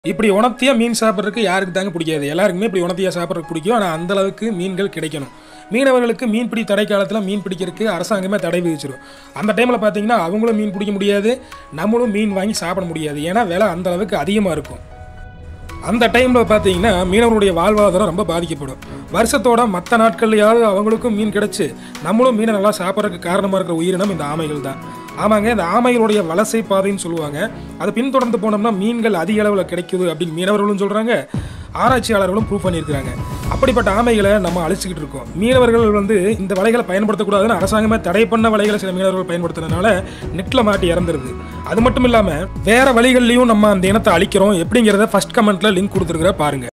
இப்படி உணர்த்தியாக மீன் சாப்பிட்றதுக்கு யாருக்கு தாங்க பிடிக்காது எல்லாருக்குமே இப்படி உணர்த்தியாக சாப்பிட்றதுக்கு பிடிக்கும் ஆனால் அந்த அளவுக்கு மீன்கள் கிடைக்கணும் மீனவர்களுக்கு மீன்பிடி தடை காலத்தில் மீன் பிடிக்கிறதுக்கு அரசாங்கமே தடை விதிச்சிடும் அந்த டைமில் பார்த்தீங்கன்னா அவங்களும் மீன் பிடிக்க முடியாது நம்மளும் மீன் வாங்கி சாப்பிட முடியாது ஏன்னா விலை அந்த அளவுக்கு அதிகமாக இருக்கும் அந்த டைமில் பார்த்தீங்கன்னா மீனவர்களுடைய வாழ்வாதாரம் ரொம்ப பாதிக்கப்படும் வருஷத்தோட மற்ற நாட்கள்லையாவது அவங்களுக்கும் மீன் கிடைச்சு நம்மளும் மீனை நல்லா சாப்பிட்றதுக்கு காரணமாக இருக்கிற உயிரினம் இந்த ஆமைகள் தான் ஆமாங்க இந்த ஆமைகளுடைய வலசை பாதைன்னு சொல்லுவாங்க அதை பின்தொடர்ந்து போனோம்னா மீன்கள் அதிக அளவில் கிடைக்குது அப்படின்னு மீனவர்களும் சொல்கிறாங்க ஆராய்ச்சியாளர்களும் ப்ரூவ் பண்ணியிருக்கிறாங்க அப்படிப்பட்ட ஆமைகளை நம்ம அழிச்சிக்கிட்டு இருக்கோம் மீனவர்கள் வந்து இந்த வலைகளை பயன்படுத்தக்கூடாதுன்னு அரசாங்கமே தடை பண்ண வலைகளை சில மீனவர்கள் பயன்படுத்துறதுனால நெட்டில் மாட்டி இறந்துருது அது மட்டும் இல்லாமல் வேற வழிகள்லையும் நம்ம அந்த இனத்தை அழிக்கிறோம் எப்படிங்கிறத ஃபர்ஸ்ட் கமெண்ட்ல லிங்க் கொடுத்துருக்குற பாருங்க